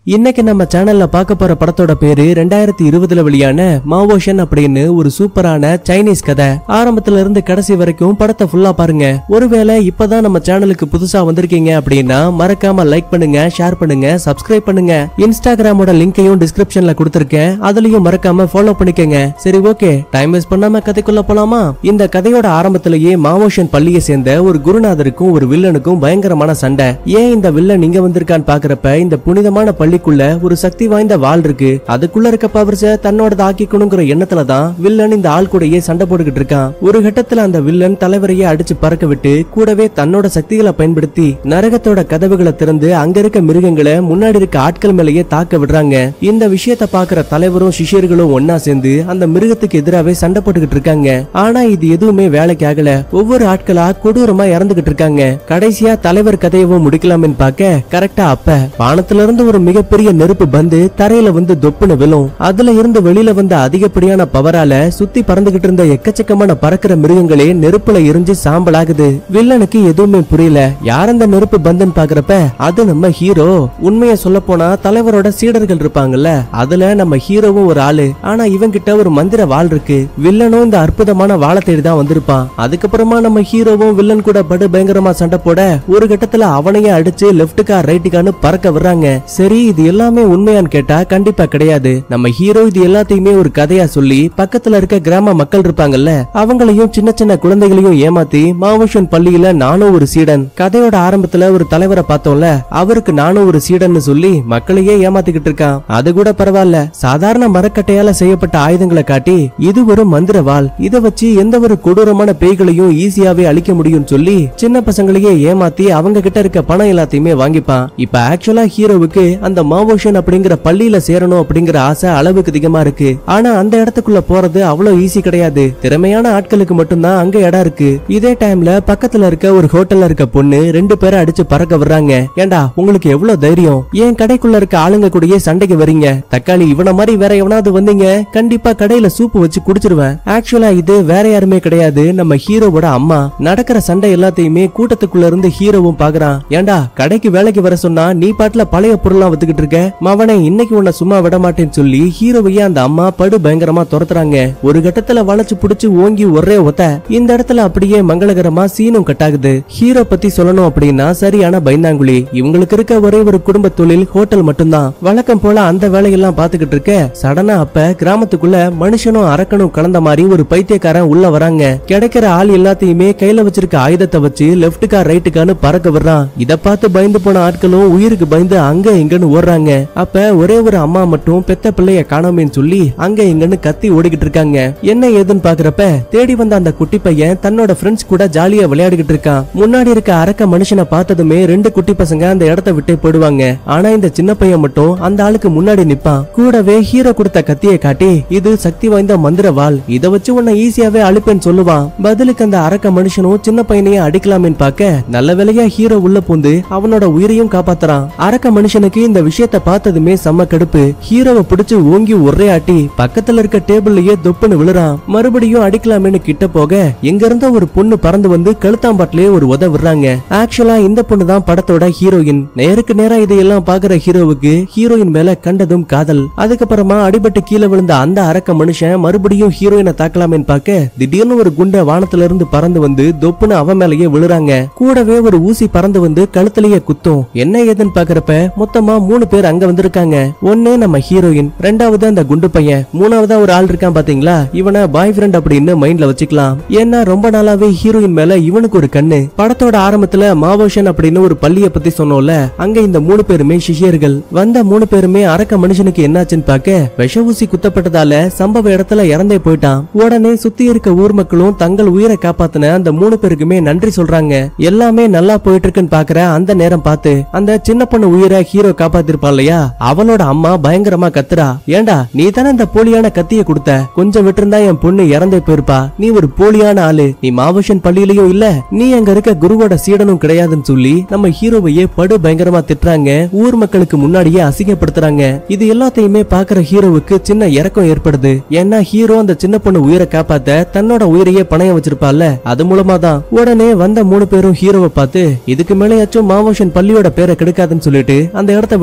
இன்னைக்கு நம்ம சேனல்ல பார்க்க போற படத்தோட பேரு ரெண்டாயிரத்தி இருபதுல வெளியான மாவோஷன் அப்படின்னு ஒரு சூப்பரான சைனீஸ் கதை ஆரம்பத்துல இருந்து கடைசி வரைக்கும் படத்தை ஃபுல்லா பாருங்க ஒருவேளை இப்பதான் நம்ம சேனலுக்கு புதுசா வந்திருக்கீங்க அப்படின்னா மறக்காம லைக் பண்ணுங்க ஷேர் பண்ணுங்க சப்ஸ்கிரைப் பண்ணுங்க இன்ஸ்டாகிராமோட லிங்கையும் டிஸ்கிரிப்ஷன்ல கொடுத்திருக்கேன் அதுலயும் மறக்காம ஃபாலோ பண்ணிக்கங்க சரி ஓகே டைம் வேஸ்ட் பண்ணாம கதைக்குள்ள போலாமா இந்த கதையோட ஆரம்பத்திலேயே மாவோஷன் பள்ளியை சேர்ந்த ஒரு குருநாதருக்கும் ஒரு வில்லனுக்கும் பயங்கரமான சண்டை ஏன் இந்த வில்லன் இங்க வந்திருக்கான்னு பாக்குறப்ப இந்த புனிதமான பள்ளிக்குள்ள ஒரு சக்தி வாய்ந்த வாள் இருக்கு அதுக்குள்ள இருக்க பவர்ஸ தன்னோட ஆக்கிக்கணுங்கிற எண்ணத்துல தான் வில்லன் இந்த ஆள் கூடயே சண்டை போட்டுக்கிட்டு இருக்கான் ஒரு கட்டத்துல அந்த வில்லன் தலைவரையே அடிச்சு பறக்க விட்டு கூடவே தன்னோட சக்திகளை பயன்படுத்தி நரகத்தோட கதவுகளை திறந்து அங்க இருக்க மிருகங்களை முன்னாடி இருக்க ஆட்கள் மேலேயே தாக்க விடுறாங்க இந்த விஷயத்த பாக்குற தலைவரும் சிஷியர்களும் ஒன்னா சேர்ந்து அந்த மிருகத்துக்கு எதிராவே சண்டை போட்டுக்கிட்டு இருக்காங்க ஆனா இது எதுவுமே வேலைக்கு ஆகல ஒவ்வொரு ஆட்களா கொடூரமா இறந்துகிட்டு இருக்காங்க கடைசியா தலைவர் கதையவும் முடிக்கலாம்னு பார்க்க கரெக்டா அப்ப வானத்துல இருந்து ஒரு மிகப்பெரிய நெருப்பு பந்து தரையில வந்து தொப்புன்னு விழும் அதுல இருந்து வெளியில வந்த அதிகப்படியான பவரால சுத்தி பறந்துகிட்டு இருந்த எக்கச்சக்கமான பறக்கிற மிருகங்களே நெருப்புல எரிஞ்சு சாம்பலாகுது வில்லனுக்கு எதுவுமே புரியல யார் அந்த நெருப்பு பந்துன்னு பாக்குறப்ப அது நம்ம ஹீரோ உண்மையை சொல்ல போனா தலைவரோட சீடர்கள் இருப்பாங்கல்ல அதுல நம்ம ஹீரோவும் ஒரு ஆளு ஆனா இவங்கிட்ட ஒரு மந்திர வாள் இருக்கு வில்லனும் இந்த அற்புதமான வாழை தேடி தான் வந்திருப்பான் அதுக்கப்புறமா நம்ம ஹீரோவும் வில்லன் கூட படு பயங்கரமா சண்டை போட ஒரு கட்டத்துல அவனையே அடிச்சு லெப்டுக்கா ரைட்டுக்கான்னு பறக்க விடுறாங்க சரி இது எல்லாமே உண்மையான்னு கேட்டா கண்டிப்பா கிடையாது நம்ம ஹீரோ இது எல்லாத்தையுமே ஒரு கதையா சொல்லி பக்கத்துல இருக்க கிராம மக்கள் இருப்பாங்கல்ல அவங்களையும் சின்ன சின்ன குழந்தைகளையும் ஏமாத்தி மாவோஷன் பள்ளியில நானும் ஒரு சீடன் கதையோட ஆரம்பத்துல ஒரு தலைவரை பார்த்தோம்ல அவருக்கு நானும் ஒரு சீடன்னு சொல்லி மக்களையே ஏமாத்திக்கிட்டு இருக்கான் அது கூட பரவாயில்ல சாதாரண மரக்கட்டையால செய்யப்பட்ட ஆயுதங்களை காட்டி இது ஒரு மந்திர வாள் இத வச்சு எந்த ஒரு கொடூரமான பேய்களையும் ஈஸியாவே அழிக்க முடியும்னு சொல்லி சின்ன பசங்களையே ஏமாத்தி அவங்க கிட்ட இருக்க பணம் எல்லாத்தையுமே வாங்கிப்பான் இப்ப ஆக்சுவலா ஹீரோவுக்கு அந்த மாவோஷன் அப்படிங்கிற பள்ளியில சேரணும் அப்படிங்கிற ஆசை அளவுக்கு அதிகமா இருக்கு ஆனா அந்த இடத்துக்குள்ள போறது அவ்வளவு ஈஸி கிடையாது திறமையான ஆட்களுக்கு மட்டும்தான் அங்க இடம் இருக்கு இதே டைம்ல பக்கத்துல இருக்க ஒரு ஹோட்டல்ல இருக்க பொண்ணு ரெண்டு பேரை அடிச்சு பறக்க விடுறாங்க ஏண்டா உங்களுக்கு எவ்வளவு தைரியம் ஏன் கடைக்குள்ள இருக்க ஆளுங்க கூடயே சண்டைக்கு வரீங்க தக்காளி இவன மாதிரி வேற எவனாவது வந்தீங்க கண்டிப்பா கடையில சூப்பு வச்சு குடிச்சிருவேன் ஆக்சுவலா இது வேற யாருமே கிடையாது நம்ம ஹீரோவோட அம்மா நடக்கிற சண்டை எல்லாத்தையுமே கூட்டத்துக்குள்ள இருந்து ஹீரோவும் பாக்குறான் ஏண்டா கடைக்கு வேலைக்கு வர சொன்னா நீ பாட்டுல பழைய பொருள்லாம் வித்துக்கிட்டு இருக்க மவனே இன்னைக்கு உன்னை சும்மா விட மாட்டேன்னு சொல்லி ஹீரோவையே அந்த அம்மா படு பயங்கரமா துரத்துறாங்க ஒரு கட்டத்துல வளைச்சு புடிச்சு ஓங்கி ஒரே ஒத்த இந்த இடத்துல அப்படியே மங்களகரமா சீனும் கட்டாகுது ஹீரோ பத்தி சொல்லணும் அப்படின்னா சரியான பயந்தாங்குழி இவங்களுக்கு இருக்க ஒரே ஒரு குடும்ப தொழில் ஹோட்டல் மட்டும்தான் வழக்கம் போல அந்த வேலையெல்லாம் பாத்துக்கிட்டு இருக்க சடனா அப்ப கிராமத்துக்குள்ள மனுஷனும் அரக்கனும் கலந்த மாதிரி ஒரு பைத்தியக்காரன் உள்ள வராங்க கிடைக்கிற ஆள் எல்லாத்தையுமே கையில வச்சிருக்க ஆயுதத்தை வச்சு லெப்டுக்கா ரைட்டுக்கான்னு பறக்க விடுறான் இத பார்த்து பயந்து போன ஆட்களும் உயிருக்கு பயந்து அங்க இங்கன்னு ஓடுறாங்க அப்ப ஒரே ஒரு அம்மா மட்டும் பெத்த பிள்ளைய காணோமேன்னு சொல்லி அங்க இங்கன்னு கத்தி ஓடிக்கிட்டு இருக்காங்க என்ன ஏதுன்னு பாக்குறப்ப தேடி வந்த அந்த குட்டி பையன் தன்னோட ஃப்ரெண்ட்ஸ் கூட ஜாலியா விளையாடிக்கிட்டு இருக்கான் முன்னாடி இருக்க அரக்க மனுஷனை பார்த்ததுமே ரெண்டு குட்டி பசங்க அந்த இடத்த விட்டே போயிடுவாங்க ஆனா இந்த சின்ன பையன் மட்டும் அந்த ஆளுக்கு முன்னாடி நிப்பான் கூடவே ஹீரோ கொடுத்த கத்தியை காட்டி இது சக்தி வாய்ந்த மந்திர வாள் இத வச்சு உன்னை ஈஸியாவே அழிப்பேன்னு சொல்லுவான் பதிலுக்கு அந்த அரக்க மனுஷனும் சின்ன பையனையே அடிக்கலாமேன்னு பார்க்க நல்ல வேலையா ஹீரோ உள்ள பூந்து அவனோட உயிரையும் காப்பாத்துறான் அரக்க மனுஷனுக்கு இந்த விஷயத்த பார்த்ததுமே செம்ம கடுப்பு ஹீரோவை பிடிச்சு ஓங்கி ஒரே ஆட்டி பக்கத்துல இருக்க டேபிள்லயே தொப்புன்னு விழுறான் மறுபடியும் அடிக்கலாமேன்னு கிட்ட போக எங்க இருந்த ஒரு பொண்ணு பறந்து வந்து கழுத்தாம்பாட்டிலேயே ஒரு உத விடுறாங்க ஆக்சுவலா இந்த பொண்ணு தான் படத்தோட ஹீரோயின் நேருக்கு நேரா இதையெல்லாம் பாக்குற ஹீரோவுக்கு ஹீரோயின் மேல கண்டதும் காதல் அதுக்கப்புறமா அடிபட்டு கீழே விழுந்த அந்த அரக்க மனுஷன் மறுபடியும் ஹீரோயினை தாக்கலாமேன்னு பார்க்க திடீர்னு ஒரு குண்டை வானத்துல இருந்து பறந்து வந்து தொப்புன்னு அவன் மேலேயே விழுறாங்க கூடவே ஒரு ஊசி பறந்து வந்து கழுத்துலயே குத்தும் என்ன ஏதுன்னு பாக்குறப்ப மொத்தமா மூணு பேர் அங்க வந்திருக்காங்க ஒண்ணு நம்ம ஹீரோயின் ரெண்டாவது அந்த குண்டு பையன் மூணாவதா ஒரு ஆள் இருக்கான் பாத்தீங்களா இவனை பாய் ஃப்ரெண்ட் அப்படின்னு மைண்ட்ல வச்சுக்கலாம் ஏன்னா ரொம்ப நாளாவே ஹீரோயின் மேல இவனுக்கு ஒரு கண்ணு படத்தோட ஆரம்பத்துல மாவோஷன் அப்படின்னு ஒரு பள்ளிய பத்தி சொன்னோம்ல அங்க இந்த மூணு பேருமே சிஷியர்கள் வந்த மூணு பேருமே அரக்க மனுஷனுக்கு என்னாச்சுன்னு பார்க்க விஷ ஊசி குத்தப்பட்டதால சம்பவ இடத்துல இறந்தே போயிட்டான் உடனே சுத்தி இருக்க ஊர் மக்களும் தங்கள் உயிரை காப்பாத்தின அந்த மூணு பேருக்குமே நன்றி சொல்றாங்க எல்லாமே நல்லா போயிட்டு இருக்குன்னு பாக்குற அந்த நேரம் பார்த்து அந்த சின்ன பொண்ணு உயிரை ஹீரோ காப்பாத்திருப்பான் இல்லையா அவளோட அம்மா பயங்கரமா கத்துறா ஏண்டா நீ தானே இந்த போலியான கத்திய கொடுத்த கொஞ்சம் விட்டிருந்தா என் பொண்ணு இறந்தே போயிருப்பா நீ ஒரு போலியான ஆளு நீ மாவஷன் பள்ளியிலயும் இல்ல நீ அங்க இருக்க குருவோட சீடனும் கிடையாதுன்னு சொல்லி நம்ம ஹீரோவையே படு பயங்கரமா திட்டுறாங்க ஊர் மக்களுக்கு முன்னாடியே அசிங்கப்படுத்துறாங்க இது எல்லாத்தையுமே பாக்குற ஹீரோவுக்கு சின்ன இறக்கம் ஏற்படுது ஏன்னா ஹீரோ அந்த சின்ன பொண்ணு உயிரை காப்பாத்த தன்னோட உயிரையே பணைய வச்சிருப்பால அது மூலமா தான் உடனே வந்த மூணு பேரும் ஹீரோவை பார்த்து இதுக்கு மேலேயாச்சும் மாவோஷன் பள்ளியோட பேரை கெடுக்காதுன்னு சொல்லிட்டு அந்த இடத்த விட்டு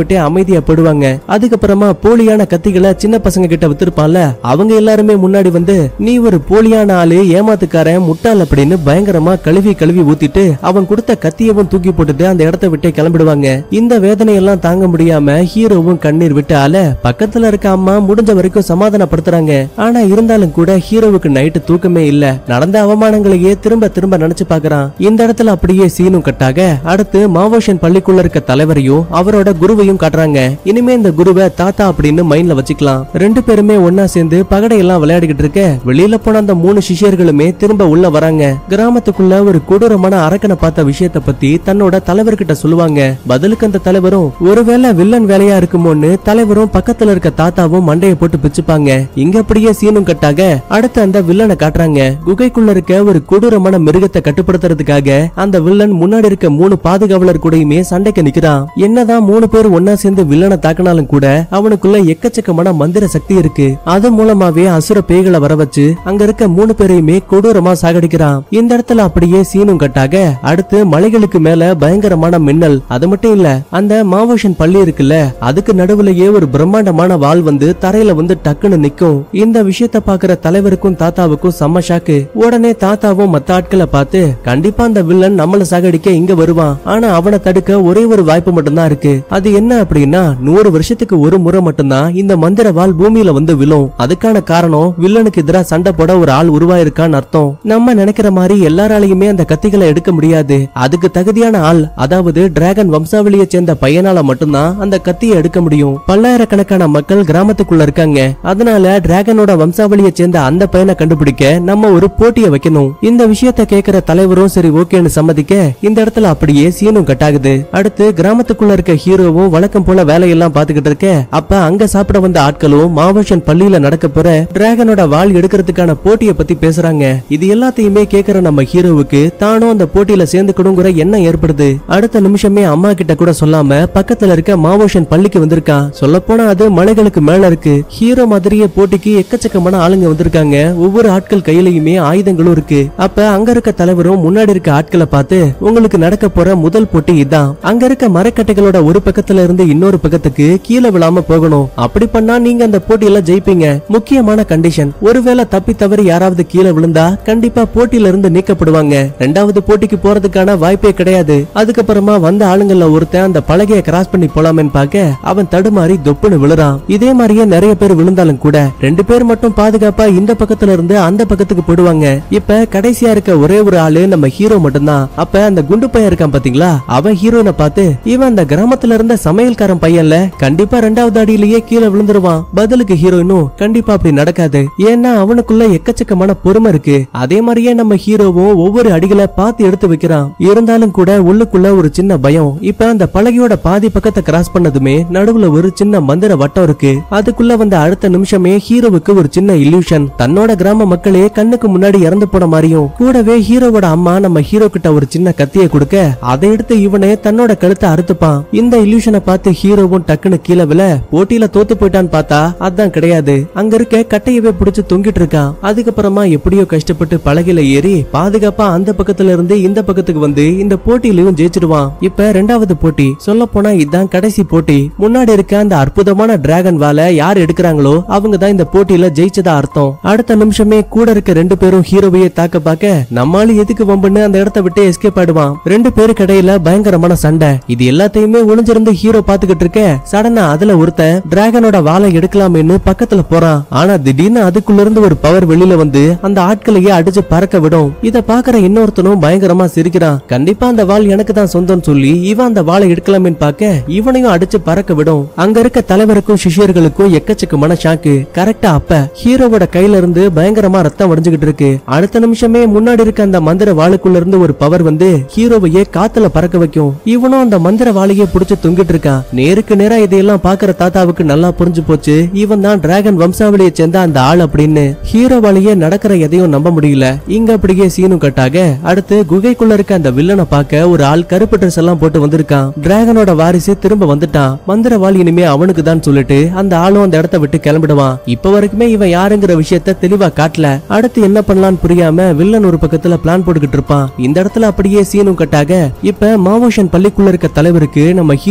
பார்த்துக்கிட்டே அமைதியா போடுவாங்க அதுக்கப்புறமா போலியான கத்திகளை சின்ன பசங்க கிட்ட வித்திருப்பான்ல அவங்க எல்லாருமே முன்னாடி வந்து நீ ஒரு போலியான ஆளு ஏமாத்துக்காரன் முட்டாள் அப்படின்னு பயங்கரமா கழுவி கழுவி ஊத்திட்டு அவன் கொடுத்த கத்தியவும் தூக்கி போட்டுட்டு அந்த இடத்த விட்டு கிளம்பிடுவாங்க இந்த வேதனையெல்லாம் தாங்க முடியாம ஹீரோவும் கண்ணீர் விட்டு ஆள பக்கத்துல இருக்க அம்மா முடிஞ்ச வரைக்கும் சமாதானப்படுத்துறாங்க ஆனா இருந்தாலும் கூட ஹீரோவுக்கு நைட்டு தூக்கமே இல்ல நடந்த அவமானங்களையே திரும்ப திரும்ப நினைச்சு பாக்குறான் இந்த இடத்துல அப்படியே சீனும் கட்டாக அடுத்து மாவோஷன் பள்ளிக்குள்ள இருக்க தலைவரையும் அவரோட குருவையும் காட்டுறாங்க இனிமே இந்த குருவை தாத்தா அப்படின்னு மைண்ட்ல வச்சுக்கலாம் ரெண்டு பேருமே ஒன்னா சேர்ந்து பகடையெல்லாம் விளையாடிக்கிட்டு இருக்க வெளியில போன அந்த மூணு சிஷ்யர்களுமே திரும்ப உள்ள வராங்க கிராமத்துக்குள்ள ஒரு கொடூரமான அரக்கனை பார்த்த விஷயத்த பத்தி தன்னோட தலைவர்கிட்ட சொல்லுவாங்க பதிலுக்கு அந்த தலைவரும் ஒருவேளை வில்லன் வேலையா இருக்குமோன்னு தலைவரும் பக்கத்துல இருக்க தாத்தாவும் மண்டைய போட்டு பிச்சுப்பாங்க இங்க அப்படியே சீனும் கட்டாக அடுத்து அந்த வில்லனை காட்டுறாங்க குகைக்குள்ள இருக்க ஒரு கொடூரமான மிருகத்தை கட்டுப்படுத்துறதுக்காக அந்த வில்லன் முன்னாடி இருக்க மூணு பாதுகாவலர் கூடயுமே சண்டைக்கு நிக்கிறான் என்னதான் மூணு பேர் ஒன்னா சேர்ந்து வில்லனை தாக்கினாலும் கூட அவனுக்குள்ள எக்கச்சக்கமான மந்திர சக்தி இருக்கு அது மூலமாவே அசுர பேய்களை வர வச்சு அங்க இருக்க மூணு பேரையுமே கொடூரமா சாகடிக்கிறான் இந்த இடத்துல அப்படியே சீனும் கட்டாக அடுத்து மலைகளுக்கு மேல பயங்கரமான மின்னல் அது மட்டும் இல்ல அந்த மாவோஷன் பள்ளி இருக்குல்ல அதுக்கு நடுவுலயே ஒரு பிரம்மாண்டமான வாள் வந்து தரையில வந்து டக்குன்னு நிக்கும் இந்த விஷயத்த பாக்குற தலைவருக்கும் தாத்தாவுக்கும் செம்ம ஷாக்கு உடனே தாத்தாவும் மத்த ஆட்களை பார்த்து கண்டிப்பா அந்த வில்லன் நம்மள சாகடிக்க இங்க வருவான் ஆனா அவனை தடுக்க ஒரே ஒரு வாய்ப்பு மட்டும்தான் இருக்கு அது என்ன அப்படின்னா நூறு வருஷத்துக்கு ஒரு முறை மட்டும்தான் இந்த மந்திர வாள் பூமியில வந்து விழும் அதுக்கான காரணம் வில்லனுக்கு எதிரா சண்டை போட ஒரு ஆள் உருவாயிருக்கான்னு அர்த்தம் நம்ம நினைக்கிற மாதிரி எல்லாராலையுமே அந்த கத்திகளை எடுக்க முடியாது அதுக்கு தகுதியான ஆள் அதாவது டிராகன் வம்சாவளியை சேர்ந்த பையனால மட்டும்தான் அந்த கத்தியை எடுக்க முடியும் பல்லாயிரக்கணக்கான மக்கள் கிராமத்துக்குள்ள இருக்காங்க அதனால டிராகனோட வம்சாவளியை சேர்ந்த அந்த பையனை கண்டுபிடிக்க நம்ம ஒரு போட்டியை வைக்கணும் இந்த விஷயத்த கேக்குற தலைவரும் சரி ஓகேன்னு சம்மதிக்க இந்த இடத்துல அப்படியே சீனும் கட்டாகுது அடுத்து கிராமத்துக்குள்ள இருக்க ஹீரோவும் வழக்கம் போல வேலையெல்லாம் பாத்துக்கிட்டு இருக்க அப்ப அங்க சாப்பிட வந்த ஆட்களும் மாவஷன் பள்ளியில நடக்க போற டிராகனோட வாள் எடுக்கிறதுக்கான போட்டியை பத்தி பேசுறாங்க இது எல்லாத்தையுமே கேக்குற நம்ம ஹீரோவுக்கு தானும் அந்த போட்டியில சேர்ந்துக்கணுங்கிற எண்ணம் ஏற்படுது அடுத்த நிமிஷமே அம்மா கிட்ட கூட சொல்லாம பக்கத்துல இருக்க மாவோஷன் பள்ளிக்கு வந்திருக்கான் சொல்ல போனா அது மலைகளுக்கு மேல இருக்கு ஹீரோ மாதிரியே போட்டிக்கு எக்கச்சக்கமான ஆளுங்க வந்திருக்காங்க ஒவ்வொரு ஆட்கள் கையிலயுமே ஆயுதங்களும் இருக்கு அப்ப அங்க இருக்க தலைவரும் முன்னாடி இருக்க ஆட்களை பார்த்து உங்களுக்கு நடக்க போற முதல் போட்டி இதான் அங்க இருக்க மரக்கட்டைகளோட ஒரு பக்கத்துல இருந்து இன்னொரு பக்கத்துக்கு கீழே விழாம போகணும் அப்படி பண்ணா நீங்க அந்த போட்டியில ஜெயிப்பீங்க முக்கியமான கண்டிஷன் ஒருவேளை தப்பி தவறி யாராவது கீழே விழுந்தா கண்டிப்பா போட்டியில இருந்து நீக்கப்படுவாங்க ரெண்டாவது போட்டிக்கு போறதுக்கான வாய்ப்பே கிடையாது அதுக்கப்புறமா வந்த ஆளுங்கள்ல ஒருத்தன் அந்த பலகைய கிராஸ் பண்ணி போலாமேன்னு பார்க்க அவன் தடுமாறி தொப்புன்னு விழுறான் இதே மாதிரியே நிறைய பேர் விழுந்தாலும் கூட ரெண்டு பேர் மட்டும் பாதுகாப்பா இந்த பக்கத்துல இருந்து அந்த பக்கத்துக்கு போடுவாங்க இப்ப கடைசியா இருக்க ஒரே ஒரு ஆளு நம்ம ஹீரோ மட்டும்தான் அப்ப அந்த குண்டு பையன் இருக்கான் பாத்தீங்களா அவன் ஹீரோனை பார்த்து இவன் அந்த கிராமத்துல இருந்த சமையல்காரன் பையன்ல கண்டிப்பா ரெண்டாவது அடியிலேயே கீழே விழுந்துருவான் பதிலுக்கு ஹீரோயினும் கண்டிப்பா அப்படி நடக்காது ஏன்னா அவனுக்குள்ள எக்கச்சக்கமான பொறுமை இருக்கு அதே மாதிரியே நம்ம ஹீரோவும் ஒவ்வொரு அடிகளை பார்த்து எடுத்து வைக்கிறான் இருந்தாலும் கூட உள்ளுக்குள்ள ஒரு சின்ன பயம் இப்ப அந்த பலகையோட பாதி பக்கத்தை கிராஸ் பண்ணதுமே நடுவுல ஒரு சின்ன மந்திர வட்டம் இருக்கு அதுக்குள்ள வந்த அடுத்த நிமிஷமே ஹீரோவுக்கு ஒரு சின்ன இல்யூஷன் தன்னோட கிராம மக்களே கண்ணுக்கு முன்னாடி இறந்து போன மாதிரியும் கூடவே ஹீரோவோட அம்மா நம்ம ஹீரோ கிட்ட ஒரு சின்ன கத்தியை கொடுக்க அதை எடுத்து இவனே தன்னோட கழுத்தை அறுத்துப்பான் இந்த இல்யூஷனை பார்த்து ஹீரோவும் டக்குன்னு கீழே விழ போட்டியில தோத்து போயிட்டான்னு பார்த்தா அதான் கிடையாது அங்க இருக்க கட்டையவே பிடிச்சு தொங்கிட்டு இருக்கான் அதுக்கப்புறமா எப்படியோ கஷ்டப்பட்டு பலகையில ஏறி பாதுகாப்பா அந்த பக்கத்துல இருந்து இந்த பக்கத்துக்கு வந்து இந்த போட்டியிலையும் ஜெயிச்சிடுவான் இப்ப ரெண்டாவது போட்டி சொல்ல போனா இதுதான் கடைசி போட்டி முன்னாடி இருக்க அந்த அற்புதமான டிராகன் வால யார் எடுக்கிறாங்களோ அவங்க தான் இந்த போட்டியில ஜெயிச்சதா அர்த்தம் அடுத்த நிமிஷமே கூட இருக்க ரெண்டு பேரும் ஹீரோவையே தாக்க பார்க்க நம்மால எதுக்கு வம்புன்னு அந்த இடத்த விட்டு எஸ்கேப் ஆயிடுவான் ரெண்டு பேருக்கு இடையில பயங்கரமான சண்டை இது எல்லாத்தையுமே ஒளிஞ்சிருந்து ஹீரோ பாத்துக்கிட்டு இருக்க சடனா அதுல ஒருத்தன் டிராகனோட வாளை எடுக்கலாமேன்னு பக்கத்துல போறான் ஆனா திடீர்னு அதுக்குள்ள இருந்து ஒரு பவர் வெளியில வந்து அந்த ஆட்களையே அடிச்சு பறக்க விடும் இத பாக்குற இன்னொருத்தனும் பயங்கரமா சிரிக்கிறான் கண்டிப்பா அந்த வாள் எனக்கு தான் சொந்தம் சொல்லி இவன் அந்த வாளை எடுக்கலாமேன்னு பார்க்க இவனையும் அடிச்சு பறக்க விடும் அங்க இருக்க தலைவருக்கும் சிஷ்யர்களுக்கும் எக்கச்சக்கமான ஷாக்கு கரெக்டா அப்ப ஹீரோவோட கையில இருந்து பயங்கரமா ரத்தம் வடிஞ்சுகிட்டு இருக்கு அடுத்த நிமிஷமே முன்னாடி இருக்க அந்த மந்திர வாளுக்குள்ள இருந்து ஒரு பவர் வந்து ஹீரோவையே காத்துல பறக்க வைக்கும் இவனும் அந்த மந்திர வாளையே புடிச்சு தொங்கிட்டு இருக்கான் நேருக்கு நேரா இதையெல்லாம் பாக்குற தாத்தாவுக்கு நல்லா புரிஞ்சு போச்சு இவன் தான் டிராகன் வம்சாவளியை சேர்ந்த அந்த ஆள் அப்படின்னு ஹீரோவாலேயே நடக்கிற எதையும் நம்ப முடியல இங்க அப்படியே சீனும் கட்டாக அடுத்து குகைக்குள்ள இருக்க அந்த வில்லனை பார்க்க ஒரு ஆள் கருப்பு ட்ரெஸ் எல்லாம் போட்டு வந்திருக்கான் டிராகனோட வாரிசு திரும்ப வந்துட்டான் மந்திரவாள் இனிமே அவனுக்கு தான் சொல்லிட்டு அந்த ஆளும் அந்த இடத்த விட்டு கிளம்பிடுவான் இப்ப வரைக்குமே இவன் யாருங்கிற விஷயத்த தெளிவா காட்டல அடுத்து என்ன பண்ணலாம்னு புரியாம வில்லன் ஒரு பக்கத்துல பிளான் போட்டுக்கிட்டு இருப்பான் இந்த இடத்துல அப்படியே சீனும் கட்டாக இப்ப மாவோஷன் பள்ளிக்குள்ள இருக்க தலைவருக்கு நம்ம ஹீரோ அந்த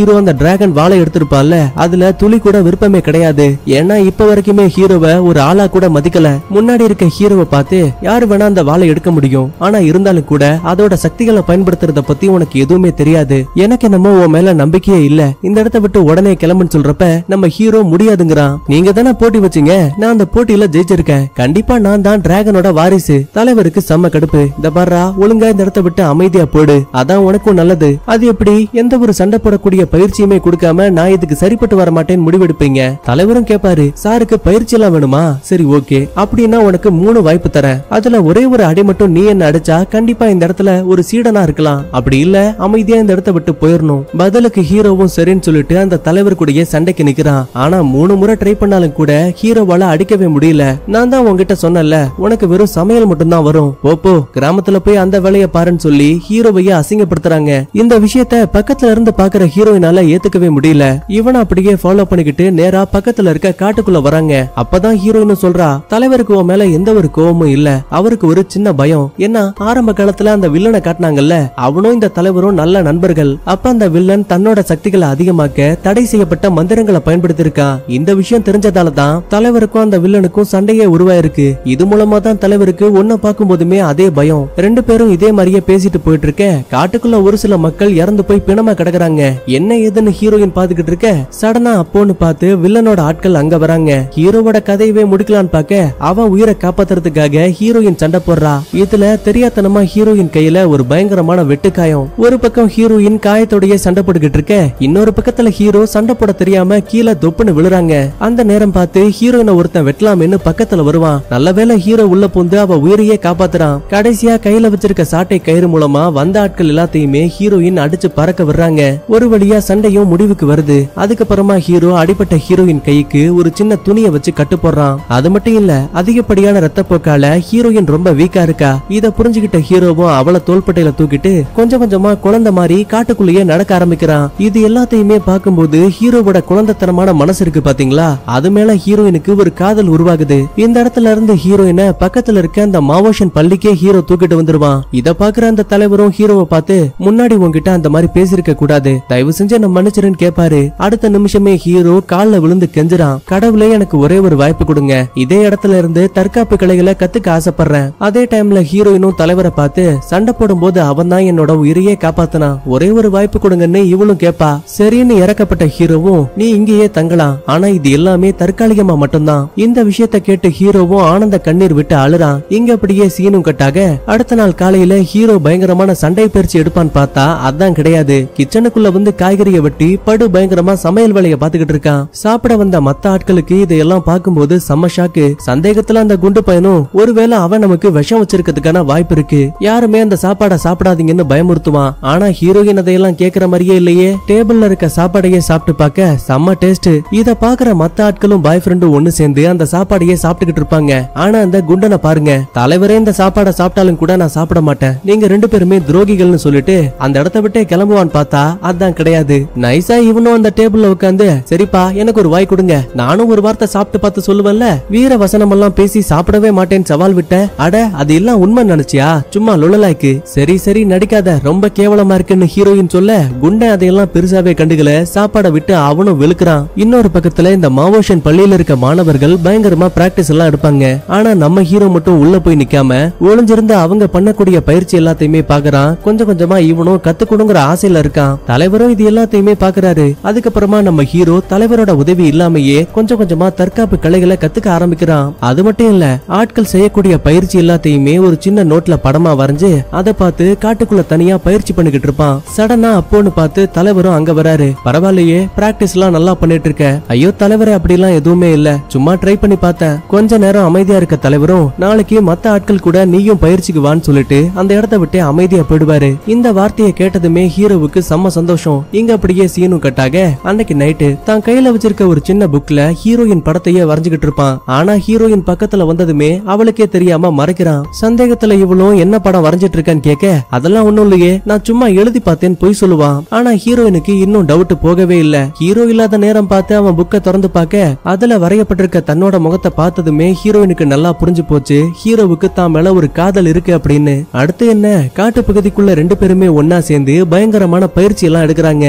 டிராகன் வாழை எடுத்திருப்பான்ல அதுல துளி கூட விருப்பமே கிடையாது ஏன்னா இப்ப வரைக்குமே ஹீரோவை ஒரு ஆளா கூட மதிக்கல முன்னாடி இருக்க ஹீரோவை பார்த்து யாரு வேணா அந்த வாழை எடுக்க முடியும் ஆனா இருந்தாலும் கூட அதோட சக்திகளை பயன்படுத்துறத பத்தி உனக்கு எதுவுமே தெரியாது எனக்கு என்னமோ உன் மேல நம்பிக்கையே இல்ல இந்த இடத்த விட்டு உடனே கிளம்புன்னு சொல்றப்ப நம்ம ஹீரோ முடியாதுங்கிறான் நீங்க தானே போட்டி வச்சீங்க நான் அந்த போட்டியில ஜெயிச்சிருக்கேன் கண்டிப்பா நான் தான் டிராகனோட வாரிசு தலைவருக்கு செம்ம கடுப்பு இந்த பாரா ஒழுங்கா இந்த இடத்த விட்டு அமைதியா போடு அதான் உனக்கும் நல்லது அது எப்படி எந்த ஒரு சண்டை போடக்கூடிய பயிற்சியுமே கொடுக்காம நான் இதுக்கு சரிப்பட்டு வர மாட்டேன்னு முடிவெடுப்பீங்க தலைவரும் கேட்பாரு சாருக்கு பயிற்சி எல்லாம் வேணுமா சரி ஓகே அப்படின்னா உனக்கு மூணு வாய்ப்பு தரேன் அதுல ஒரே ஒரு அடி மட்டும் நீ என்ன அடிச்சா கண்டிப்பா இந்த இடத்துல ஒரு சீடனா இருக்கலாம் அப்படி இல்ல அமைதியா இந்த இடத்த விட்டு போயிடணும் பதிலுக்கு ஹீரோவும் சரின்னு சொல்லிட்டு அந்த தலைவர் கூடயே சண்டைக்கு நிக்கிறான் ஆனா மூணு முறை ட்ரை பண்ணாலும் கூட ஹீரோவால அடிக்கவே முடியல நான் தான் உன்கிட்ட சொன்னல உனக்கு வெறும் சமையல் மட்டும்தான் வரும் போ போ கிராமத்துல போய் அந்த வேலையை பாருன்னு சொல்லி ஹீரோவையே அசிங்கப்படுத்துறாங்க இந்த விஷயத்த பக்கத்துல இருந்து பாக்குற ஹீரோயினால ஏத்துக்கவே முடியல இவனை அப்படியே ஃபாலோ பண்ணிக்கிட்டு நேரா பக்கத்துல இருக்க காட்டுக்குள்ள வராங்க அப்பதான் ஹீரோயின் சொல்றா தலைவருக்கு உன் மேல எந்த ஒரு கோவமும் இல்ல அவருக்கு ஒரு சின்ன பயம் என்ன ஆரம்ப காலத்துல அந்த வில்லனை காட்டினாங்கல்ல அவனும் இந்த தலைவரும் நல்ல நண்பர்கள் அப்ப அந்த வில்லன் தன்னோட சக்திகளை அதிகமாக்க தடை செய்யப்பட்ட மந்திரங்களை பயன்படுத்தியிருக்கான் இந்த விஷயம் தெரிஞ்சதால தான் தலைவருக்கும் அந்த வில்லனுக்கும் சண்டையே உருவாயிருக்கு இது மூலமா தான் தலைவருக்கு ஒன்ன பார்க்கும் போதுமே அதே பயம் ரெண்டு பேரும் இதே மாதிரியே பேசிட்டு போயிட்டு இருக்க காட்டுக்குள்ள ஒரு சில மக்கள் இறந்து போய் பிணமா கிடக்குறாங்க என்ன ஏதுன்னு ஹீரோயின் பாத்துக்கிட்டு இருக்க சடனா அப்போன்னு பார்த்து வில்லனோட ஆட்கள் அங்க வராங்க ஹீரோவோட கதையவே முடிக்கலான்னு பார்க்க அவன் உயிரை காப்பாத்துறதுக்காக ஹீரோயின் சண்டை போடுறா இதுல தெரியாத்தனமா ஹீரோயின் கையில ஒரு பயங்கரமான வெட்டுக்காயம் ஒரு பக்கம் ஹீரோயின் காயத்தோடயே சண்டை போட்டுக்கிட்டு இருக்க இன்னொரு பக்கத்துல ஹீரோ சண்டை போட தெரியாம கீழே தொப்புன்னு விழுறாங்க அந்த நேரம் பார்த்து ஹீரோயினை ஒருத்தன் வெட்டலாம்னு பக்கத்துல வருவான் நல்ல வேளை ஹீரோ உள்ள புந்து அவ உயிரையே காப்பாத்துறான் கடைசியா கையில வச்சிருக்க சாட்டை கயிறு மூலமா வந்த ஆட்கள் எல்லாத்தையுமே ஹீரோயின் அடிச்சு பறக்க விடுறாங்க ஒரு வழியா சண்டையும் முடிவுக்கு வருது அதுக்கப்புறமா ஹீரோ அடிப்பட்ட ஹீரோயின் கைக்கு ஒரு சின்ன துணியை வச்சு கட்டு போடுறான் அது மட்டும் இல்ல அதிகப்படியான ரத்தப்போக்கால ஹீரோயின் ரொம்ப வீக்கா இருக்கா இத புரிஞ்சுகிட்ட ஹீரோவும் அவளை தோள்பட்டையில தூக்கிட்டு கொஞ்சம் கொஞ்சமா குழந்தை மாதிரி காட்டுக்குள்ளேயே நடக்க ஆரம்பிக்கிறான் இது எல்லாத்தையுமே பார்க்கும்போது ஹீரோவோட குழந்தைத்தனமான மனசு இருக்கு பாத்தீங்களா அது மேல ஹீரோயினுக்கு ஒரு காதல் உருவாகுது இந்த இடத்துல இருந்து ஹீரோயினை பக்கத்துல இருக்க அந்த மாவோஷன் பள்ளிக்கே ஹீரோ தூக்கிட்டு வந்துருவான் இத பாக்குற அந்த தலைவரும் ஹீரோவை பார்த்து முன்னாடி உன்கிட்ட அந்த மாதிரி பேசிருக்க கூடாது தயவு செஞ்சு என்ன மன்னிச்சிருன்னு கேட்பாரு அடுத்த நிமிஷமே ஹீரோ கால்ல விழுந்து கெஞ்சுறான் கடவுளே எனக்கு ஒரே ஒரு வாய்ப்பு கொடுங்க இதே இடத்துல இருந்து தற்காப்பு கலைகளை கத்துக்க ஆசைப்படுறேன் அதே டைம்ல ஹீரோயினும் தலைவரை பார்த்து சண்டை போடும்போது அவன் தான் என்னோட உயிரையே காப்பாத்தினான் ஒரே ஒரு வாய்ப்பு கொடுங்கன்னு இவளும் கேப்பா சரின்னு இறக்கப்பட்ட ஹீரோவும் நீ இங்கேயே தங்கலாம் ஆனா இது எல்லாமே தற்காலிகமா மட்டும்தான் இந்த விஷயத்த கேட்டு ஹீரோவும் ஆனந்த கண்ணீர் விட்டு அழுறான் இங்க அப்படியே சீனும் கட்டாக அடுத்த நாள் காலையில ஹீரோ பயங்கரமான சண்டை பயிற்சி எடுப்பான்னு பார்த்தா அதான் கிடையாது கிச்சனுக்குள்ள வந்து காய்கறியை வெட்டி படு பயங்கரமா சமையல் வேலையை பார்த்துக்கிட்டு இருக்கான் சாப்பிட வந்த மத்த ஆட்களுக்கு இதையெல்லாம் பார்க்கும்போது செம்ம ஷாக்கு சந்தேகத்துல அந்த குண்டு பையனும் ஒருவேளை அவன் நமக்கு விஷம் வச்சிருக்கிறதுக்கான வாய்ப்பு இருக்கு யாருமே அந்த சாப்பாடை சாப்பிடாதீங்கன்னு பயமுறுத்துவான் ஆனா ஹீரோயின் அதையெல்லாம் கேக்குற மாதிரியே இல்லையே டேபிள்ல இருக்க சாப்பாடையே சாப்பிட்டு பார்க்க செம்ம டேஸ்ட் இத பாக்குற மத்த ஆட்களும் பாய் ஃப்ரெண்டும் ஒண்ணு சேர்ந்து அந்த சாப்பாடையே சாப்பிட்டுக்கிட்டு இருப்பாங்க ஆனா அந்த குண்டனை பாருங்க தலைவரே இந்த சாப்பாடை சாப்பிட்டாலும் கூட நான் சாப்பிட மாட்டேன் நீங்க ரெண்டு பேருமே துரோகிகள்னு சொல்லிட்டு அந்த இடத்த விட்டே கிளம்புவான்னு பார்த்தா அதான் கிடையாது நைஸா இவனும் அந்த டேபிள்ல உட்காந்து சரிப்பா எனக்கு ஒரு வாய் கொடுங்க நானும் ஒரு வார்த்தை சாப்பிட்டு பார்த்து சொல்லுவேன்ல வீர வசனம் எல்லாம் பேசி சாப்பிடவே மாட்டேன்னு சவால் விட்ட அட அது எல்லாம் உண்மை நினைச்சியா சும்மா லுழலாய்க்கு சரி சரி நடிக்காத ரொம்ப கேவலமா இருக்குன்னு ஹீரோயின் சொல்ல குண்டன் அதையெல்லாம் பெருசாவே கண்டுக்கல சாப்பாடை விட்டு அவனும் வெளுக்குறான் இன்னொரு பக்கத்துல இந்த மாவோஷன் பள்ளியில இருக்க மாணவர்கள் பயங்கரமா பிராக்டிஸ் எல்லாம் எடுப்பாங்க ஆனா நம்ம ஹீரோ மட்டும் உள்ள போய் நிக்காம ஒளிஞ்சிருந்து அவங்க பண்ணக்கூடிய பயிற்சி எல்லாத்தையுமே பாக்குறான் கொஞ்சம் கொஞ்சமா இவனும் கத்துக்கணுங்கிற ஆசையில இருக்கான் தலைவரும் இது எல்லாத்தையுமே பாக்குறாரு அதுக்கப்புறமா நம்ம ஹீரோ தலைவரோட உதவி இல்லாமயே கொஞ்சம் கொஞ்சமா தற்காப்பு கலைகளை கத்துக்க ஆரம்பிக்கிறான் அது மட்டும் இல்ல ஆட்கள் செய்யக்கூடிய பயிற்சி எல்லாத்தையுமே ஒரு சின்ன நோட்ல படமா வரைஞ்சு அதை பார்த்து காட்டுக்குள்ள தனியா பயிற்சி பண்ணிக்கிட்டு இருப்பான் சடனா அப்போன்னு பார்த்து தலைவரும் அங்க வராரு பரவாயில்லையே பிராக்டிஸ் எல்லாம் நல்லா பண்ணிட்டு இருக்க ஐயோ தலைவரே அப்படிலாம் எதுவுமே இல்ல சும்மா ட்ரை பண்ணி பார்த்தேன் கொஞ்ச நேரம் அமைதியா இருக்க தலைவரும் நாளைக்கு மத்த ஆட்கள் கூட நீயும் பயிற்சிக்கு வான்னு சொல்லிட்டு அந்த இடத்த விட்டு அமைதியா போயிடுவாரு இந்த வார்த்தையை கேட்டதுமே ஹீரோவுக்கு செம்ம சந்தோஷம் இங்க அப்படியே சீனும் கட்டாக அன்னைக்கு நைட்டு தான் கையில வச்சிருக்க ஒரு சின்ன புக்ல ஹீரோயின் படத்தையே வரைஞ்சுகிட்டு இருப்பான் ஆனா ஹீரோயின் பக்கத்துல வந்ததுமே அவளுக்கே தெரியாம மறைக்கிறான் சந்தேகத்துல இவளும் என்ன படம் வரைஞ்சிட்டு இருக்கான்னு கேட்க அதெல்லாம் ஒண்ணும் இல்லையே நான் சும்மா எழுதி பார்த்தேன்னு பொய் சொல்லுவான் ஆனா ஹீரோயினுக்கு இன்னும் டவுட் போகவே இல்ல ஹீரோ இல்லாத நேரம் பார்த்து அவன் புக்கை திறந்து பார்க்க அதுல வரையப்பட்டிருக்க தன்னோட முகத்தை பார்த்ததுமே ஹீரோயினுக்கு நல்லா புரிஞ்சு போச்சு ஹீரோவுக்கு தான் மேல ஒரு காதல் இருக்கு அப்படின்னு அடுத்து என்ன காட்டு பகுதிக்குள்ள ரெண்டு பேருமே ஒன்னா சேர்ந்து பயங்கரமான பயிற்சி எல்லாம் எடுக்கிறாங்க இது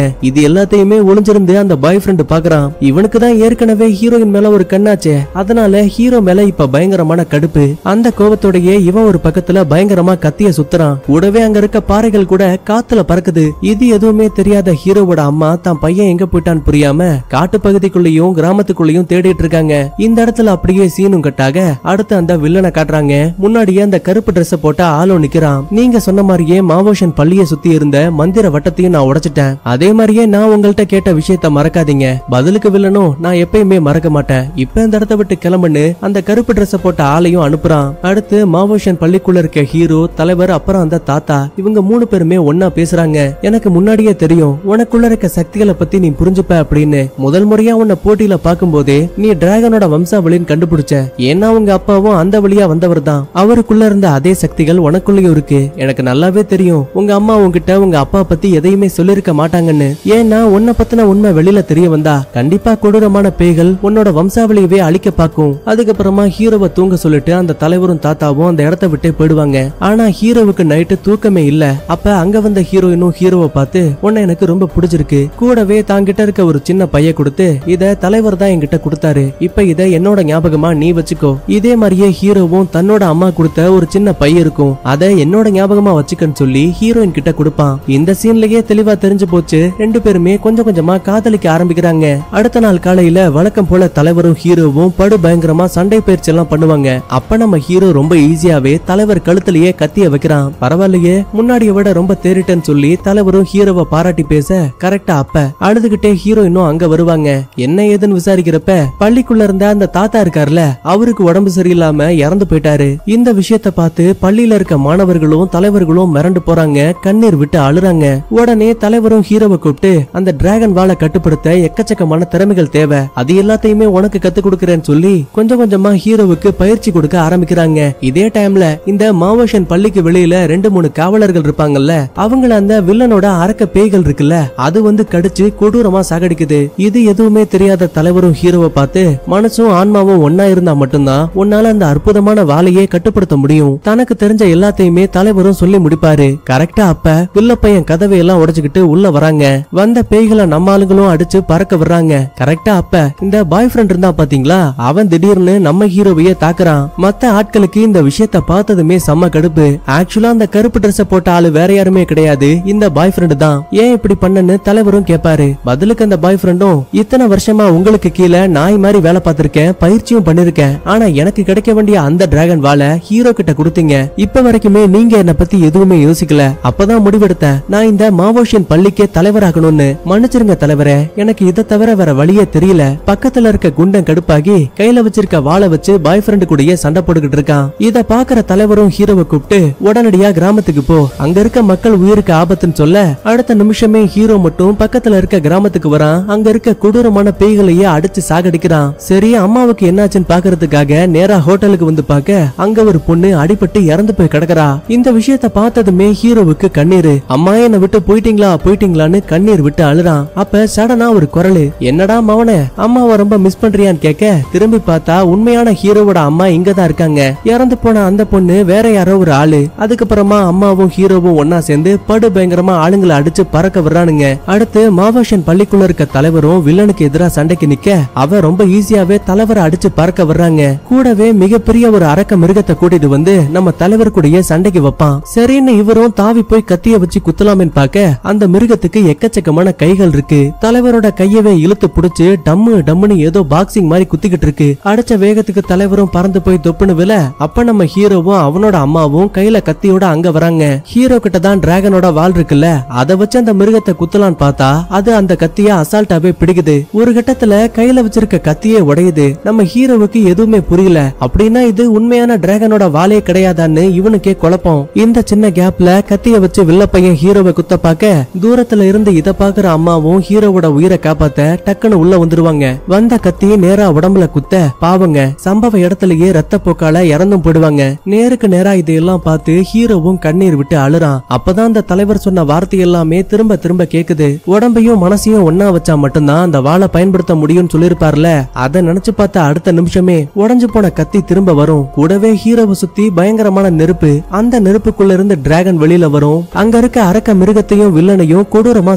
எல்லாத்தையுமே ஒளிஞ்சிருந்து அந்த பாய் ஃப்ரெண்ட் பாக்குறான் இவனுக்கு தான் ஏற்கனவே ஹீரோயின் மேல ஒரு கண்ணாச்சே அதனால ஹீரோ மேல இப்ப பயங்கரமான கடுப்பு அந்த கோபத்தோடயே இவன் ஒரு பக்கத்துல பயங்கரமா கத்திய சுத்துறான் கூடவே அங்க இருக்க பாறைகள் கூட காத்துல பறக்குது இது எதுவுமே தெரியாத ஹீரோவோட அம்மா தான் பையன் எங்க போயிட்டான்னு புரியாம காட்டு பகுதிக்குள்ளேயும் கிராமத்துக்குள்ளேயும் தேடிட்டு இருக்காங்க இந்த இடத்துல அப்படியே சீனும் கட்டாக அடுத்து அந்த வில்லனை காட்டுறாங்க முன்னாடியே அந்த கருப்பு Dress போட்ட ஆளும் நிக்கிறான் நீங்க சொன்ன மாதிரியே மாவோஷன் பள்ளியை சுத்தி இருந்த மந்திர வட்டத்தையும் நான் உடைச்சிட்டேன் அதே மாதிரியே நான் உங்கள்ட்ட கேட்ட விஷயத்த மறக்காதீங்க பதிலுக்கு வில்லனும் நான் எப்பயுமே மறக்க மாட்டேன் இப்ப இந்த இடத்த விட்டு கிளம்புன்னு அந்த கருப்பு Dress போட்ட ஆளையும் அனுப்புறான் அடுத்து மாவோஷன் பள்ளிக்குள்ள இருக்க ஹீரோ தலைவர் அப்புறம் அந்த தாத்தா இவங்க மூணு பேருமே ஒன்னா பேசுறாங்க எனக்கு முன்னாடியே தெரியும் உனக்குள்ள இருக்க சக்திகளை பத்தி நீ புரிஞ்சுப்ப அப்படின்னு முதல் முறையா உன்னை போட்டியில பார்க்கும்போதே நீ டிராகனோட வம்சாவளின்னு கண்டுபிடிச்ச ஏன்னா உங்க அப்பாவும் அந்த வழியா வந்தவர் தான் அவருக்குள்ள இருந்த அதே சக்திகள் உனக்குள்ளயும் இருக்கு எனக்கு நல்லாவே தெரியும் உங்க அம்மா உன்கிட்ட உங்க அப்பா பத்தி எதையுமே சொல்லிருக்க மாட்டாங்கன்னு ஏன்னா உன்னை பத்தின உண்மை வெளியில தெரிய வந்தா கண்டிப்பா கொடூரமான பேய்கள் உன்னோட வம்சாவளியவே அழிக்க பார்க்கும் அதுக்கப்புறமா ஹீரோவை தூங்க சொல்லிட்டு அந்த தலைவரும் தாத்தாவும் அந்த இடத்த விட்டே போயிடுவாங்க ஆனா ஹீரோவுக்கு நைட்டு தூக்கமே இல்ல அப்ப அங்க வந்த ஹீரோயினும் ஹீரோவை பார்த்து உன்னை எனக்கு ரொம்ப பிடிச்சிருக்கு கூடவே தாங்கிட்ட இருக்க ஒரு சின்ன பைய கொடுத்து இத தலைவர் தான் என்கிட்ட கொடுத்தாரு இப்ப இத என்னோட ஞாபகமா நீ வச்சுக்கோ இதே மாதிரியே ஹீரோவும் தன்னோட அம்மா கொடுத்த ஒரு சின்ன பைய இருக்கும் அத என்னோட ஞாபகமா வச்சுக்கன்னு சொல்லி ஹீரோயின் கிட்ட கொடுப்பான் இந்த சீன்லயே தெளிவா தெரிஞ்சு போச்சு ரெண்டு பேருமே கொஞ்சம் கொஞ்சமா காதலிக்க ஆரம்பிக்கிறாங்க அடுத்த நாள் காலையில வழக்கம் போல தலைவரும் ஹீரோவும் படு பயங்கரமா சண்டை பயிற்சி எல்லாம் பண்ணுவாங்க அப்ப நம்ம ஹீரோ ரொம்ப ஈஸியாவே தலைவர் கழுத்துலயே கத்திய வைக்கிறான் பரவாயில்லையே முன்னாடியை விட ரொம்ப தேறிட்டேன்னு சொல்லி தலைவரும் ஹீரோவை பாராட்டி பேச கரெக்டா அப்ப அழுதுகிட்டே ஹீரோ இன்னும் அங்க வருவாங்க என்ன ஏதுன்னு விசாரிக்கிறப்ப பள்ளிக்குள்ள இருந்த அந்த தாத்தா இருக்காருல அவருக்கு உடம்பு சரியில்லாம இறந்து போயிட்டாரு இந்த விஷயத்த பார்த்து பள்ளியில இருக்க மாணவர்களும் தலைவர்களும் மிரண்டு போறாங்க கண்ணீர் விட்டு அழுறாங்க உடனே தலைவரும் ஹீரோவை கூப்பிட்டு அந்த டிராகன் வாளை கட்டுப்படுத்த எக்கச்சக்கமான திறமைகள் தேவை அது எல்லாத்தையுமே உனக்கு கத்து கொடுக்கறேன்னு சொல்லி கொஞ்சம் கொஞ்சமா ஹீரோவுக்கு பயிற்சி கொடுக்க ஆரம்பிக்கிறாங்க இதே டைம்ல இந்த மாவோஷன் பள்ளிக்கு வெளியில ரெண்டு மூணு காவலர்கள் இருப்பாங்கல்ல அவங்கள அந்த வில்லனோட அரக்க பேய்கள் இருக்குல்ல அது வந்து கடிச்சு கொடூரமா சாகடிக்குது இது எதுவுமே தெரியாத தலைவரும் ஹீரோவை பார்த்து மனசும் ஆன்மாவும் ஒன்னா இருந்தா மட்டும்தான் உன்னால அந்த அற்புதமான வாளையே கட்டுப்படுத்த முடியும் தனக்கு தெரிஞ்ச எல்லாத்தையுமே தலைவரும் சொல்லி முடிப்பாரு கரெக்டா அப்ப வில்ல பையன் கதவை எல்லாம் உடைச்சுக்கிட்டு உள்ள வராங்க வந்த பேய்களை நம்ம ஆளுங்களும் அடிச்சு பறக்க விடுறாங்க கரெக்டா அப்ப இந்த பாய் ஃப்ரெண்ட் இருந்தா பாத்தீங்களா அவன் திடீர்னு நம்ம ஹீரோவையே தாக்குறான் மத்த ஆட்களுக்கு இந்த விஷயத்த பார்த்ததுமே செம்ம கடுப்பு ஆக்சுவலா அந்த கருப்பு Dress போட்ட ஆளு வேற யாருமே கிடையாது இந்த பாய் ஃப்ரெண்டு தான் ஏன் இப்படி பண்ணன்னு தலைவரும் கேட்பாரு பதிலுக்கு அந்த பாய் ஃப்ரெண்டும் இத்தனை வருஷமா உங்களுக்கு கீழே நாய் மாதிரி வேலை பார்த்திருக்கேன் பயிற்சியும் பண்ணிருக்கேன் ஆனா எனக்கு கிடைக்க வேண்டிய அந்த டிராகன் வாழை ஹீரோ கிட்ட கொடுத்தீங்க இப்ப வரைக்குமே நீங்க என்ன பத்தி எதுவுமே யோசிக்கல அப்பதான் முடிவெடுத்தேன் நான் இந்த மாவோஷியன் பள்ளிக்கே தலைவராகணும்னு மன்னிச்சிருங்க தலைவரே எனக்கு இதை தவிர வேற வழியே தெரியல பக்கத்துல இருக்க குண்டன் கடுப்பாகி கையில வச்சிருக்க வாளை வச்சு பாய் ஃப்ரெண்டு கூடயே சண்டை போட்டுக்கிட்டு இருக்கான் இத பாக்குற தலைவரும் ஹீரோவை கூப்பிட்டு உடனடியா கிராமத்துக்கு போ அங்க இருக்க மக்கள் உயிருக்கு ஆபத்துன்னு சொல்ல அடுத்த நிமிஷமே ஹீரோ மட்டும் பக்கத்துல இருக்க கிராமத்துக்கு வரான் அங்க இருக்க கொடூரமான பேய்களையே அடிச்சு சாகடிக்கிறான் சரி அம்மாவுக்கு என்னாச்சுன்னு பாக்குறதுக்காக நேரா ஹோட்டலுக்கு வந்து பார்க்க அங்க ஒரு பொண்ணு அடிபட்டு இறந்து போய் கிடக்குறா இந்த விஷயத்த பார்த்ததுமே ஹீரோவுக்கு கண்ணீர் அம்மா என்னை விட்டு போயிட்டீங்களா போயிட்டீங்களான்னு கண்ணீர் விட்டு அழுறான் அப்ப சடனா ஒரு குரலு என்னடா மவனே அம்மாவை ரொம்ப மிஸ் பண்றியான்னு கேட்க திரும்பி பார்த்தா உண்மையான ஹீரோவோட அம்மா இங்க தான் இருக்காங்க இறந்து போன அந்த பொண்ணு வேற யாரோ ஒரு ஆளு அதுக்கப்புறமா அம்மாவும் ஹீரோவும் ஒன்னா சேர்ந்து படு பயங்கரமா ஆளுங்களை அடிச்சு பறக்க விடுறானுங்க அடுத்து மாவோஷன் பள்ளிக்குள்ள இருக்க தலைவரும் வில்லனுக்கு எதிரா சண்டைக்கு நிக்க அவன் ரொம்ப ஈஸியாவே தலைவரை அடிச்சு பறக்க விடுறாங்க கூடவே மிகப்பெரிய ஒரு அரக்க மிருகத்தை கூட்டிட்டு வந்து நம்ம தலைவர் கூடயே சண்டைக்கு வைப்பான் சரின்னு இவரும் தாவி போய் கத்திய வச்சு குத்தலாமேன்னு பார்க்க அந்த மிருகத்துக்கு எக்கச்சக்கமான கைகள் இருக்கு தலைவரோட கையவே இழுத்து புடிச்சு டம்மு டம்முன்னு ஏதோ பாக்ஸிங் மாதிரி குத்திக்கிட்டு இருக்கு அடிச்ச வேகத்துக்கு தலைவரும் பறந்து போய் தொப்புன்னு விழ அப்ப நம்ம ஹீரோவும் அவனோட அம்மாவும் கையில கத்தியோட அங்க வராங்க ஹீரோ கிட்ட தான் டிராகனோட வால் இருக்குல்ல அத வச்சு அந்த மிருகத்தை குத்தலான்னு பார்த்தா அது அந்த கத்திய அசால்ட்டாவே பிடிக்குது ஒரு கட்டத்துல கையில வச்சிருக்க கத்தியே உடையுது நம்ம ஹீரோவுக்கு எதுவுமே புரியல அப்படின்னா இது உண்மையான டிராகனோட வாலே கிடையாதான்னு இவனுக்கே குழப்பம் இந்த சின்ன கேப்ல கத்திய வச்சு வில்ல பையன் ஹீரோவை குத்த பார்க்க தூரத்துல இருந்து இத பாக்குற அம்மாவும் ஹீரோவோட உயிரை காப்பாத்த டக்குன்னு உள்ள வந்துருவாங்க வந்த கத்தி நேரா உடம்புல குத்த பாவங்க சம்பவ இடத்துலயே ரத்த போக்கால இறந்தும் போயிடுவாங்க நேருக்கு நேரா இதையெல்லாம் பார்த்து ஹீரோவும் கண்ணீர் விட்டு அழுறான் அப்பதான் அந்த தலைவர் சொன்ன வார்த்தை எல்லாமே திரும்ப திரும்ப கேக்குது உடம்பையும் மனசையும் ஒன்னா வச்சா மட்டும்தான் அந்த வாளை பயன்படுத்த முடியும்னு சொல்லிருப்பார்ல அதை நினைச்சு பார்த்த அடுத்த நிமிஷமே உடைஞ்சு போன கத்தி திரும்ப வரும் கூடவே ஹீரோவை சுத்தி பயங்கரமான நெருப்பு அந்த நெருப்புக்குள்ள இருந்து டிராகன் வெளியில வரும் அங்க இருக்க அரக்க மிருகத்தையும் வில்லனையும் கொடூரமா சாகடிக்கும்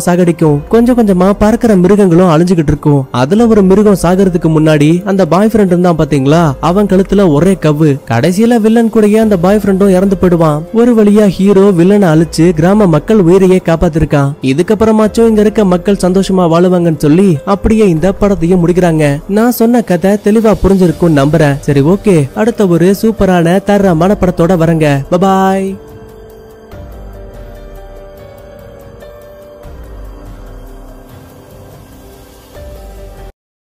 கிடைக்கும் கொஞ்சம் கொஞ்சமா பறக்கிற மிருகங்களும் அழிஞ்சுகிட்டு இருக்கும் அதுல ஒரு மிருகம் சாகிறதுக்கு முன்னாடி அந்த பாய் ஃப்ரெண்ட் இருந்தான் பாத்தீங்களா அவன் கழுத்துல ஒரே கவ்வு கடைசியில வில்லன் கூடயே அந்த பாய் ஃப்ரெண்டும் இறந்து போயிடுவான் ஒரு வழியா ஹீரோ வில்லனை அழிச்சு கிராம மக்கள் உயிரையே காப்பாத்திருக்கான் இதுக்கப்புறமாச்சும் இங்க இருக்க மக்கள் சந்தோஷமா வாழுவாங்கன்னு சொல்லி அப்படியே இந்த படத்தையும் முடிக்கிறாங்க நான் சொன்ன கதை தெளிவா புரிஞ்சிருக்கும் நம்புறேன் சரி ஓகே அடுத்த ஒரு சூப்பரான தரமான படத்தோட வரங்க பபாய்